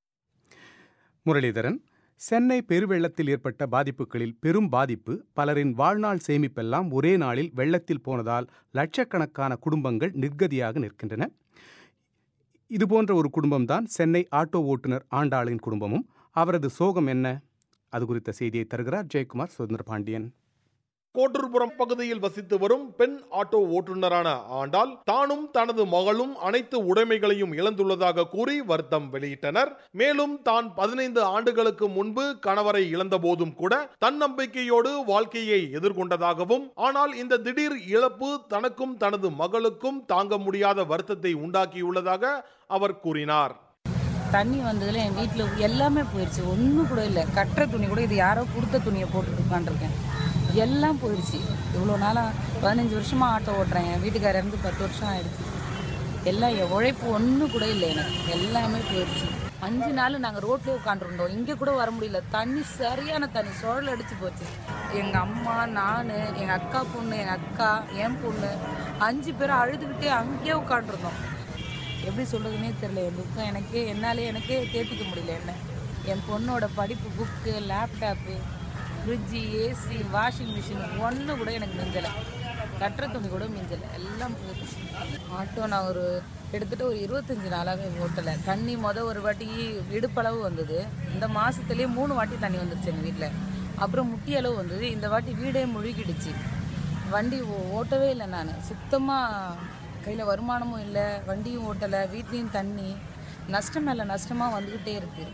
முரளிதரன் சென்னை பெருவெள்ளத்தில் ஏற்பட்ட பாதிப்புகளில் பெரும் பாதிப்பு பலரின் வாழ்நாள் சேமிப்பெல்லாம் ஒரே நாளில் வெள்ளத்தில் போனதால் லட்சக்கணக்கான குடும்பங்கள் நிர்கதியாக நிற்கின்றன இதுபோன்ற ஒரு குடும்பம்தான் சென்னை ஆட்டோ ஓட்டுநர் ஆண்டாளின் குடும்பமும் அவரது சோகம் என்ன அது குறித்த செய்தியை தருகிறார் ஜெயக்குமார் சுதந்திர பாண்டியன் கோட்டூர்புரம் பகுதியில் வசித்து வரும் பெண் ஆட்டோ ஓட்டுநரான ஆண்டால் தானும் தனது மகளும் அனைத்து உடைமைகளையும் இழந்துள்ளதாக கூறி வருத்தம் வெளியிட்டனர் மேலும் தான் பதினைந்து ஆண்டுகளுக்கு முன்பு கணவரை இழந்த போதும் கூட தன்னம்பிக்கையோடு வாழ்க்கையை எதிர்கொண்டதாகவும் ஆனால் இந்த திடீர் இழப்பு தனக்கும் தனது மகளுக்கும் தாங்க முடியாத வருத்தத்தை உண்டாக்கியுள்ளதாக அவர் கூறினார் தண்ணி வந்ததுல என் வீட்டில் எல்லாமே போயிடுச்சு ஒன்றும் கூட இல்லை கட்டுற துணி கூட இது யாரோ கொடுத்த துணியை போட்டுட்டு உட்காந்துருக்கேன் எல்லாம் போயிடுச்சு இவ்வளோ நாளாக பதினஞ்சு வருஷமாக ஆட்டோ ஓட்டுறேன் என் வீட்டுக்காரர் இருந்து பத்து வருஷம் ஆயிடுச்சு எல்லாம் என் உழைப்பு ஒன்றும் கூட இல்லை எனக்கு எல்லாமே போயிடுச்சு அஞ்சு நாள் நாங்கள் ரோட்லேயே உட்காந்துருந்தோம் இங்கே கூட வர முடியல தண்ணி சரியான தண்ணி சுழல் அடிச்சு போச்சு எங்கள் அம்மா நான் எங்கள் அக்கா பொண்ணு எங்கள் அக்கா என் பொண்ணு அஞ்சு பேரும் அழுதுகிட்டே அங்கேயே உட்காந்துருந்தோம் எப்படி சொல்கிறதுனே தெரியல என் துக்கம் எனக்கே என்னாலே எனக்கே தேத்திக்க முடியல என்ன என் பொண்ணோட படிப்பு book laptop fridge AC washing machine ஒன்று கூட எனக்கு மிஞ்சலை கட்டுற துணி கூட மிஞ்சலை எல்லாம் போயிடுச்சு ஆட்டோ நான் ஒரு கிட்டத்தட்ட ஒரு இருபத்தஞ்சி நாளாகவே ஓட்டலை தண்ணி மொதல் ஒரு வாட்டி இடுப்பளவு வந்தது இந்த மாதத்துலேயே மூணு வாட்டி தண்ணி வந்துருச்சு எங்கள் வீட்டில் அப்புறம் முட்டி அளவு வந்தது இந்த வாட்டி வீடே முழுகிடுச்சு வண்டி ஓ- ஓட்டவே இல்லை நான் சுத்தமாக கையில் வருமானமும் இல்லை வண்டியும் ஓட்டலை வீட்லேயும் தண்ணி நஷ்டம் மேலே நஷ்டமாக வந்துக்கிட்டே இருக்குது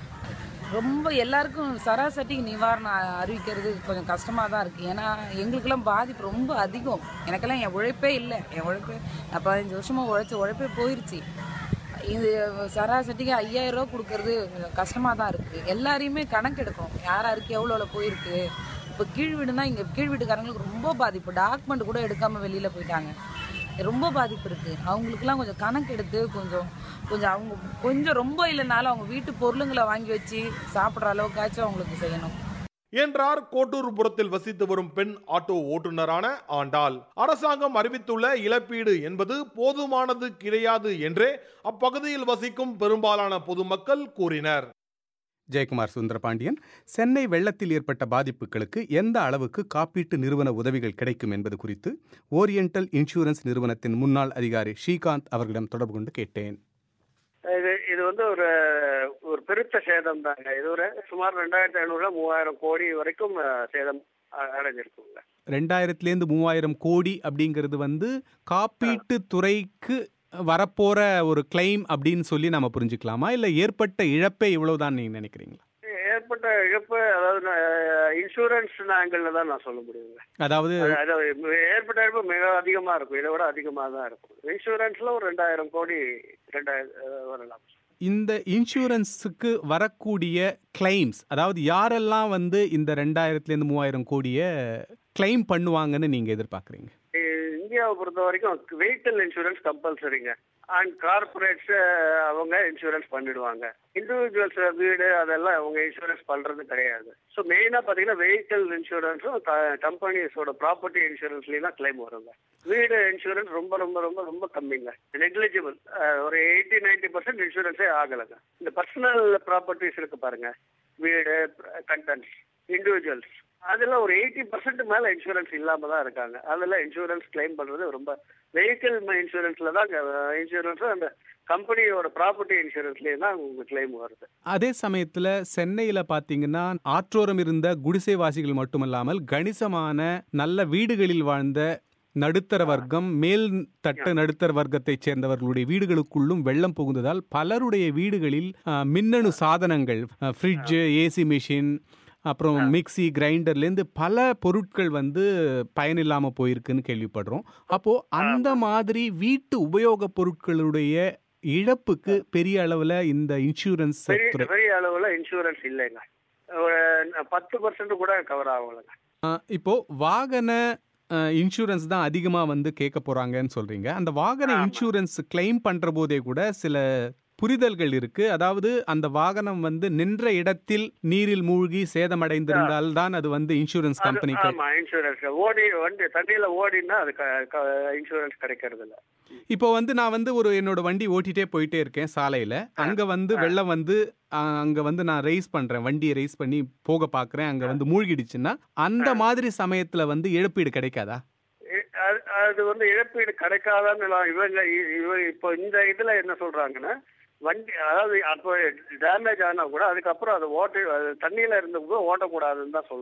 ரொம்ப எல்லாருக்கும் சராசரி நிவாரணம் அ- அறிவிக்கிறது கொஞ்சம் கஷ்டமாக தான் இருக்குது ஏன்னா எங்களுக்கெல்லாம் பாதிப்பு ரொம்ப அதிகம் எனக்கெல்லாம் என் உழைப்பே இல்லை என் உழைப்பே நான் பதினஞ்சு வருஷமாக உழைச்ச உழைப்பே போயிடுச்சு இது சராசரிக்கு ஐயாயிரம் ரூபா கொடுக்கறது கஷ்டமாக தான் இருக்குது எல்லாரையுமே கணக்கு எடுக்கணும் யார் யாருக்கு எவ்வளோ போயிருக்கு இப்போ கீழ் வீடுனா இங்கே கீழ் வீட்டுக்காரங்களுக்கு ரொம்ப பாதிப்பு டாக்குமெண்ட் கூட எடுக்காமல் வெளியில் போயிட்டாங்க ரொம்ப பாதிப்பு இருக்குது அவங்களுக்குலாம் கொஞ்சம் கணக்கு எடுத்து கொஞ்சம் கொஞ்சம் அவங்க கொஞ்சம் ரொம்ப இல்லைனாலும் அவங்க வீட்டு பொருளுங்களை வாங்கி வச்சு சாப்பிட்ற அளவுக்காச்சும் அவங்களுக்கு செய்யணும் என்றார் கோட்டூர்புரத்தில் வசித்து வரும் பெண் ஆட்டோ ஓட்டுநரான ஆண்டாள் அரசாங்கம் அறிவித்துள்ள இழப்பீடு என்பது போதுமானது கிடையாது என்றே அப்பகுதியில் வசிக்கும் பெரும்பாலான பொதுமக்கள் கூறினர் ஜெயக்குமார் சுந்தரபாண்டியன் சென்னை வெள்ளத்தில் ஏற்பட்ட பாதிப்புகளுக்கு எந்த அளவுக்கு காப்பீட்டு நிறுவன உதவிகள் கிடைக்கும் என்பது குறித்து ஓரியண்டல் இன்சூரன்ஸ் நிறுவனத்தின் முன்னாள் அதிகாரி ஸ்ரீகாந்த் அவர்களிடம் தொடர்பு கொண்டு கேட்டேன் இது இது வந்து ஒரு ஒரு பெருத்த சேதம் தாங்க இது ஒரு சுமார் ரெண்டாயிரத்தி ஐநூறுல மூவாயிரம் கோடி வரைக்கும் அஹ், சேதம் அ- அடைஞ்சிருக்குங்க ரெண்டாயிரத்துலேருந்து மூவாயிரம் கோடி அப்படிங்கிறது வந்து காப்பீட்டு துறைக்கு வரப்போற ஒரு கிளைம் அப்படின்னு சொல்லி நம்ம புரிஞ்சுக்கலாமா இல்லை ஏற்பட்ட இழப்பே இவ்வளவுதான் நீங்க நினைக்கிறீங்களா ஏற்பட்ட இழப்பு அதாவது இன்சூரன்ஸ் ஆங்கிள் தான் நான் சொல்ல முடியுங்க அதாவது அது- அதாவது ஏற்பட்ட இழப்பு மிக அதிகமா இருக்கும் இதை விட அதிகமா தான் இருக்கும் இன்சூரன்ஸ்ல ஒரு ரெண்டாயிரம் கோடி ரெண்டாயிரம் அஹ், வரலாம் இந்த இன்சூரன்ஸுக்கு வரக்கூடிய கிளைம்ஸ் அதாவது யாரெல்லாம் வந்து இந்த ரெண்டாயிரத்துலேருந்து மூவாயிரம் கோடியை கிளைம் பண்ணுவாங்கன்னு நீங்க எதிர்பார்க்குறீங்க இ- இந்தியாவை பொறுத்த வரைக்கும் வெஹிக்கிள் இன்சூரன்ஸ் கம்பல்சரிங்க அண்ட் கார்பரேட்ஸ் அவங்க இன்சூரன்ஸ் பண்ணிடுவாங்க இண்டிவிஜுவல்ஸ் வீடு அதெல்லாம் அவங்க இன்சூரன்ஸ் பண்றது கிடையாது ஸோ மெயினா பாத்தீங்கன்னா வெஹிக்கிள் இன்சூரன்ஸும் கம்பெனிஸோட ப்ராப்பர்ட்டி இன்சூரன்ஸ்லயும் தான் கிளைம் வருங்க வீடு இன்சூரன்ஸ் ரொம்ப ரொம்ப ரொம்ப ரொம்ப கம்மிங்க நெக்லிஜிபிள் ஒரு எயிட்டி நைன்டி பர்சன்ட் இன்சூரன்ஸே ஆகலைங்க இந்த பர்சனல் ப்ராப்பர்ட்டிஸ் இருக்கு பாருங்க வீடு கண்டென்ட்ஸ் இண்டிவிஜுவல்ஸ் அதுல ஒரு எயிட்டி பர்சன்ட் மேல இன்சூரன்ஸ் இல்லாம தான் இருக்காங்க அதெல்லாம் இன்சூரன்ஸ் கிளைம் பண்றது ரொம்ப வெஹிக்கிள் இன்சூரன்ஸ்ல தான் இன்சூரன்ஸ் அந்த கம்பெனியோட ப்ராப்பர்ட்டி இன்சூரன்ஸ்லயே தான் உங்களுக்கு கிளைம் வருது அதே சமயத்தில் சென்னையில் பார்த்தீங்கன்னா ஆற்றோரம் இருந்த குடிசைவாசிகள் மட்டுமல்லாமல் கணிசமான நல்ல வீடுகளில் வாழ்ந்த நடுத்தர வர்க்கம் மேல் தட்டு நடுத்தர வர்க்கத்தைச் சேர்ந்தவர்களுடைய வீடுகளுக்குள்ளும் வெள்ளம் புகுந்ததால் பலருடைய வீடுகளில் ஆ, மின்னணு சாதனங்கள் ஃப்ரிட்ஜு ஏசி மிஷின் அப்புறம் மிக்ஸி கிரைண்டர்லேருந்து பல பொருட்கள் வந்து பயனில்லாமல் போயிருக்குன்னு கேள்விப்படுறோம் அப்போது அந்த மாதிரி வீட்டு உபயோகப் பொருட்களுடைய இழப்புக்கு பெரிய அளவில் இந்த இன்சூரன்ஸ் பெரிய துறை பெரிய அளவுல இன்சூரன்ஸ் இல்லைங்க ஒரு பத்து பர்சன்ட் கூட கவர் ஆகலைங்க ஆ, இப்போ வாகன இன்சூரன்ஸ் தான் அதிகமாக வந்து கேட்க போகிறாங்கன்னு சொல்கிறீங்க அந்த வாகன இன்சூரன்ஸ் கிளைம் பண்ணுற போதே கூட சில புரிதல்கள் இருக்கு அதாவது அந்த வாகனம் வந்து நின்ற இடத்தில் நீரில் மூழ்கி சேதமடைந்திருந்தால் தான் அது வந்து இன்சூரன்ஸ் அது- கம்பெனிக்கு ஆமா இன்சூரன்ஸ் ஓடி வண்டி தண்ணியில ஓடினா அது இன்சூரன்ஸ் கிடைக்கிறது இல்ல இப்போ வந்து நான் வந்து ஒரு என்னோட வண்டி ஓட்டிட்டே போயிட்டே இருக்கேன் சாலையில் அங்கே வந்து வெள்ளம் வந்து அங்கே வந்து நான் ரைஸ் பண்ணுறேன் வண்டியை ரைஸ் பண்ணி போக பார்க்குறேன் அங்கே வந்து மூழ்கிடுச்சுன்னா அந்த மாதிரி சமயத்தில் வந்து இழப்பீடு கிடைக்காதா இ- அது- அது வந்து இழப்பீடு கிடைக்காதான்னு நான் இவங்க இ- இவ இப்போ இந்த இதுல என்ன சொல்றாங்கன்னா வண்டி அதாவது அப்போ டேமேஜ் ஆனா கூட அதுக்கப்புறம் அதை ஓட்ட அது தண்ணியில இருந்த கூட ஓட்டக்கூடாதுன்னு தான் சொல்றாங்க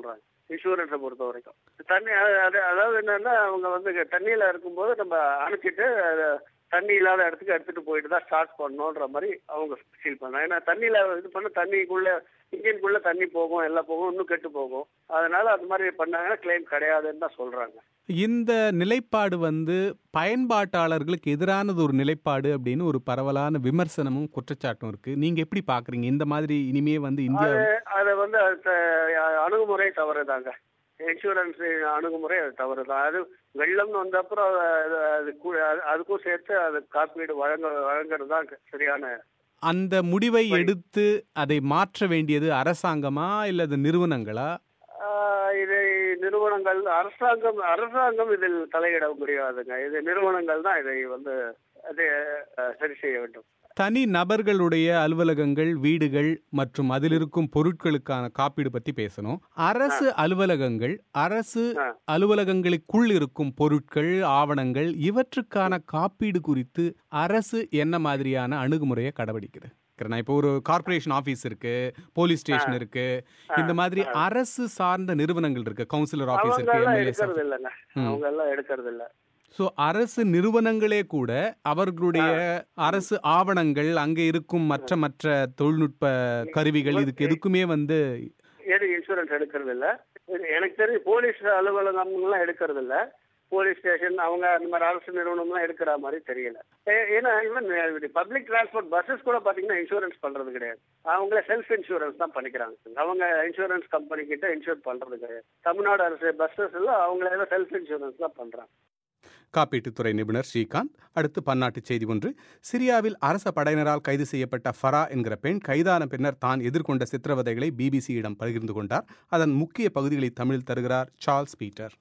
இன்சூரன்ஸை பொறுத்த வரைக்கும் தண்ணி அது அது- அதாவது என்னன்னா அவங்க வந்து தண்ணியில இருக்கும்போது நம்ம அணைச்சிட்டு அதை தண்ணி இல்லாத இடத்துக்கு எடுத்துட்டு போயிட்டு தான் ஸ்டார்ட் பண்ணணுன்ற மாதிரி அவங்க ஃபீல் பண்ணாங்க ஏன்னா தண்ணியில இது பண்ண தண்ணிக்குள்ள இன்ஜின்குள்ள தண்ணி போகும் எல்லாம் போகும் இன்னும் கெட்டு போகும் அதனால அது மாதிரி பண்ணாங்கன்னா கிளைம் கிடையாதுன்னு தான் சொல்றாங்க இந்த நிலைப்பாடு வந்து பயன்பாட்டாளர்களுக்கு எதிரானது ஒரு நிலைப்பாடு அப்படின்னு ஒரு பரவலான விமர்சனமும் குற்றச்சாட்டும் இருக்கு நீங்க எப்படி பாக்குறீங்க இந்த மாதிரி இனிமே வந்து இந்தியா அது அதை வந்து அது த- அணுகுமுறை தவறுதாங்க இன்சூரன்ஸ் அணுகுமுறை அது தவறுதான் அது வெள்ளம்னு வந்த அப்புறம் அது அது கூ- அது- அதுக்கும் சேர்த்து அது காப்பீடு வழங்க வழங்குறது தான் சரியான அந்த முடிவை எடுத்து அதை மாற்ற வேண்டியது அரசாங்கமா இல்லது நிறுவனங்களா ஆஹ் இதை நிறுவனங்கள் அரசாங்கம் அரசாங்கம் இதில் தலையிட முடியாதுங்க இது நிறுவனங்கள் தான் இதை வந்து அதை அஹ், சரி செய்ய வேண்டும் தனி நபர்களுடைய அலுவலகங்கள் வீடுகள் மற்றும் அதில் இருக்கும் பொருட்களுக்கான காப்பீடு பத்தி பேசணும் அரசு அலுவலகங்கள் அரசு அலுவலகங்களுக்குள் இருக்கும் பொருட்கள் ஆவணங்கள் இவற்றுக்கான காப்பீடு குறித்து அரசு என்ன மாதிரியான அணுகுமுறையை கடைபிடிக்குது நான் இப்போ ஒரு கார்ப்பரேஷன் ஆபீஸ் இருக்கு போலீஸ் ஸ்டேஷன் இருக்கு இந்த மாதிரி அரசு சார்ந்த நிறுவனங்கள் இருக்கு கவுன்சிலர் ஆபீஸ் அவங்க இருக்கு எல்லாம் எம்எல்ஏ எடுக்கிறது இல்லைங்க அவங்க எல்லாம் எடுக்கிறது இல்ல ஸோ அரசு நிறுவனங்களே கூட அவர்களுடைய அரசு ஆவணங்கள் அங்கே இருக்கும் மற்ற மற்ற தொழில்நுட்ப கருவிகள் இதுக்கு எதுக்குமே வந்து எது இன்சூரன்ஸ் எடுக்கிறது இல்ல இது எனக்கு தெரிஞ்சு போலீஸ் அலுவலகம்லாம் எடுக்கிறது இல்ல போலீஸ் ஸ்டேஷன் அவங்க அந்த மாதிரி அரசு நிறுவனம்லாம் எடுக்கிற மாதிரி தெரியல ஏ- ஏன்னா ஈவன் பப்ளிக் டிரான்ஸ்போர்ட் பஸ்ஸஸ் கூட பாத்தீங்கன்னா இன்சூரன்ஸ் பண்றது கிடையாது அவங்களே செல்ஃப் இன்சூரன்ஸ் தான் பண்ணிக்கிறாங்க அவங்க இன்சூரன்ஸ் கம்பெனி கிட்ட இன்சூர் பண்றது கிடையாது தமிழ்நாடு அரசு பஸ்ஸஸ் எல்லாம் அவங்களே தான் செல்ஃப் இன்சூரன்ஸ் தான் பண்றாங்க காப்பீட்டுத்துறை நிபுணர் ஸ்ரீகாந்த் அடுத்து பன்னாட்டு செய்தி ஒன்று சிரியாவில் அரச படையினரால் கைது செய்யப்பட்ட ஃபரா என்கிற பெண் கைதான பின்னர் தான் எதிர்கொண்ட சித்திரவதைகளை பிபிசியிடம் பகிர்ந்து கொண்டார் அதன் முக்கிய பகுதிகளை தமிழில் தருகிறார் Charles Peter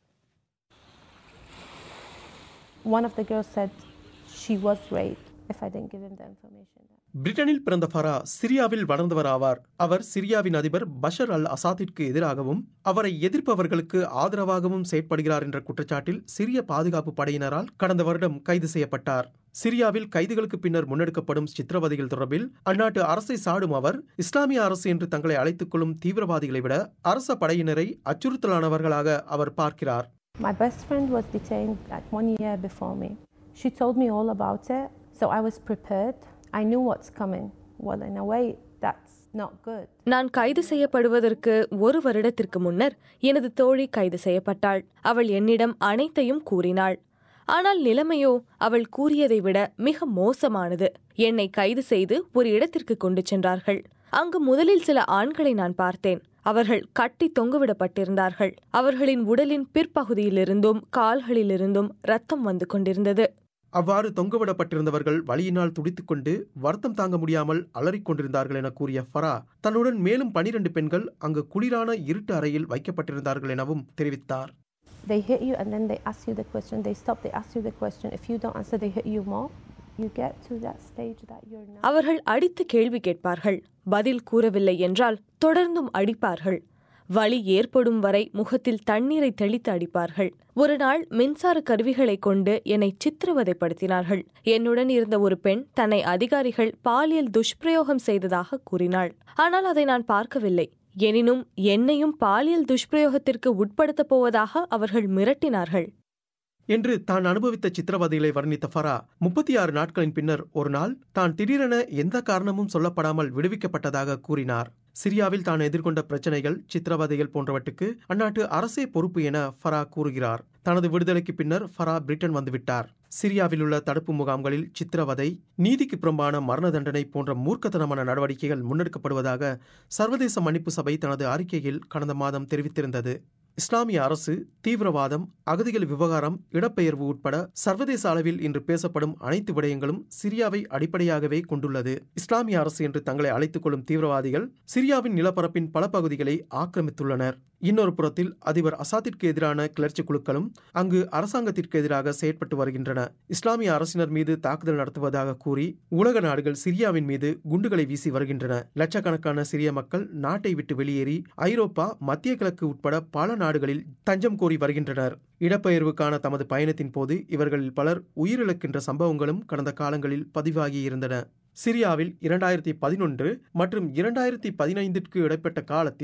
One of the girls said she was raped if I didn't give him the information. பிரிட்டனில் பிறந்த ஃபரா சிரியாவில் வளர்ந்தவர் ஆவார் அவர் சிரியாவின் அதிபர் பஷர் அல் அசாத்திற்கு எதிராகவும் அவரை எதிர்ப்பவர்களுக்கு ஆதரவாகவும் செயற்படுகிறார் என்ற குற்றச்சாட்டில் சிரிய பாதுகாப்பு படையினரால் கடந்த வருடம் கைது செய்யப்பட்டார் சிரியாவில் கைதுகளுக்கு பின்னர் முன்னெடுக்கப்படும் சித்திரவதைகள் தொடர்பில் அந்நாட்டு அரசை சாடும் அவர் இஸ்லாமிய அரசு என்று தங்களை அழைத்துக் கொள்ளும் தீவிரவாதிகளை விட அரச படையினரை அச்சுறுத்தலானவர்களாக அவர் பார்க்கிறார் My best friend was detained like one year before me. She told me all about it, so I was prepared. I knew what's coming. Well, in a way, that's not good. நான் கைது செய்யப்படுவதற்கு ஒரு வருடத்திற்கு முன்னர் எனது தோழி கைது செய்யப்பட்டாள் அவள் என்னிடம் அனைத்தையும் கூறினாள் ஆனால் நிலைமையோ அவள் கூறியதை விட மிக மோசமானது என்னை கைது செய்து ஒரு இடத்திற்கு கொண்டு சென்றார்கள் அங்கு முதலில் சில ஆண்களை நான் பார்த்தேன் அவர்கள் கட்டி தொங்குவிடப்பட்டிருந்தார்கள் அவர்களின் உடலின் பிற்பகுதியிலிருந்தும் கால்களிலிருந்தும் ரத்தம் வந்து கொண்டிருந்தது அவ்வாறு தொங்கவிடப்பட்டிருந்தவர்கள் வலியினால் துடித்துக்கொண்டு வருத்தம் தாங்க முடியாமல் அலறிக் கொண்டிருந்தார்கள் என கூறிய ஃபரா தன்னுடன் மேலும் பனிரெண்டு பெண்கள் அங்கு குளிரான இருட்டு அறையில் வைக்கப்பட்டிருந்தார்கள் எனவும் தெரிவித்தார் They hit you and then they ask you the question. They stop, they ask you the question. If you don't answer, they hit you more. You get to that stage that you're not. அவர்கள் அடித்து கேள்வி கேட்பார்கள் பதில் கூறவில்லை என்றால் தொடர்ந்தும் அடிப்பார்கள் வலி ஏற்படும் வரை முகத்தில் தண்ணீரை தெளித்து அடிப்பார்கள் ஒரு நாள் மின்சார கருவிகளை கொண்டு என்னை சித்திரவதைப்படுத்தினார்கள் என்னுடன் இருந்த ஒரு பெண் தன்னை அதிகாரிகள் பாலியல் துஷ்பிரயோகம் செய்ததாக கூறினாள் ஆனால் அதை நான் பார்க்கவில்லை எனினும் என்னையும் பாலியல் துஷ்பிரயோகத்திற்கு உட்படுத்தப் போவதாக அவர்கள் மிரட்டினார்கள் என்று தான் அனுபவித்த சித்திரவதைகளை வர்ணித்த ஃபரா முப்பத்தி ஆறு நாட்களின் பின்னர் ஒரு நாள் தான் திடீரென எந்த காரணமும் சொல்லப்படாமல் விடுவிக்கப்பட்டதாக கூறினார் சிரியாவில் தான் எதிர்கொண்ட பிரச்சனைகள் சித்திரவதைகள் போன்றவற்றுக்கு அந்நாட்டு அரசே பொறுப்பு என ஃபரா கூறுகிறார் தனது விடுதலைக்கு பின்னர் ஃபரா பிரிட்டன் வந்துவிட்டார் சிரியாவில் உள்ள தடுப்பு முகாம்களில் சித்திரவதை நீதிக்கு புறம்பான மரண தண்டனை போன்ற மூர்க்கத்தனமான நடவடிக்கைகள் முன்னெடுக்கப்படுவதாக சர்வதேச மன்னிப்பு சபை தனது அறிக்கையில் கடந்த மாதம் தெரிவித்திருந்தது இஸ்லாமிய அரசு தீவிரவாதம் அகதிகள் விவகாரம் இடப்பெயர்வு உட்பட சர்வதேச அளவில் இன்று பேசப்படும் அனைத்து விடயங்களும் சிரியாவை அடிப்படையாகவே கொண்டுள்ளது இஸ்லாமிய அரசு என்று தங்களை அழைத்துக் கொள்ளும் தீவிரவாதிகள் சிரியாவின் நிலப்பரப்பின் பல பகுதிகளை ஆக்கிரமித்துள்ளனர் இன்னொரு புறத்தில் அதிபர் அசாத்திற்கு எதிரான கிளர்ச்சி குழுக்களும் அங்கு அரசாங்கத்திற்கு எதிராக செயற்பட்டு வருகின்றன இஸ்லாமிய அரசினர் மீது தாக்குதல் நடத்துவதாக கூறி உலக நாடுகள் சிரியாவின் மீது குண்டுகளை வீசி வருகின்றன லட்சக்கணக்கான சிரிய மக்கள் நாட்டை விட்டு வெளியேறி ஐரோப்பா மத்திய கிழக்கு உட்பட பல நாடுகளில் தஞ்சம் கோரி வருகின்றனர் இடப்பெயர்வுக்கான தமது பயணத்தின் போது இவர்களில் பலர் உயிரிழக்கின்ற சம்பவங்களும் கடந்த காலங்களில் பதிவாகியிருந்தன சிரியாவில் இரண்டாயிரத்தி பதினொன்று மற்றும் இரண்டாயிரத்தி பதினைந்திற்கு இடைப்பட்ட காலத்தில்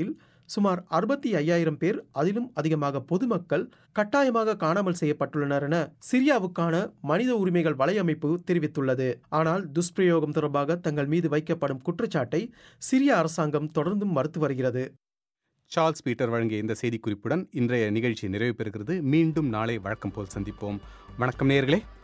சுமார் அறுபத்தி ஐயாயிரம் பேர் அதிலும் அதிகமாக பொதுமக்கள் கட்டாயமாக காணாமல் செய்யப்பட்டுள்ளனர் என சிரியாவுக்கான மனித உரிமைகள் வலையமைப்பு தெரிவித்துள்ளது ஆனால் துஷ்பிரயோகம் தொடர்பாக தங்கள் மீது வைக்கப்படும் குற்றச்சாட்டை சிரிய அரசாங்கம் தொடர்ந்தும் மறுத்து வருகிறது சார்ல்ஸ் பீட்டர் வழங்கிய இந்த செய்திக்குறிப்புடன் இன்றைய நிகழ்ச்சி நிறைவு பெறுகிறது மீண்டும் நாளை வழக்கம் போல் சந்திப்போம் வணக்கம் நேயர்களே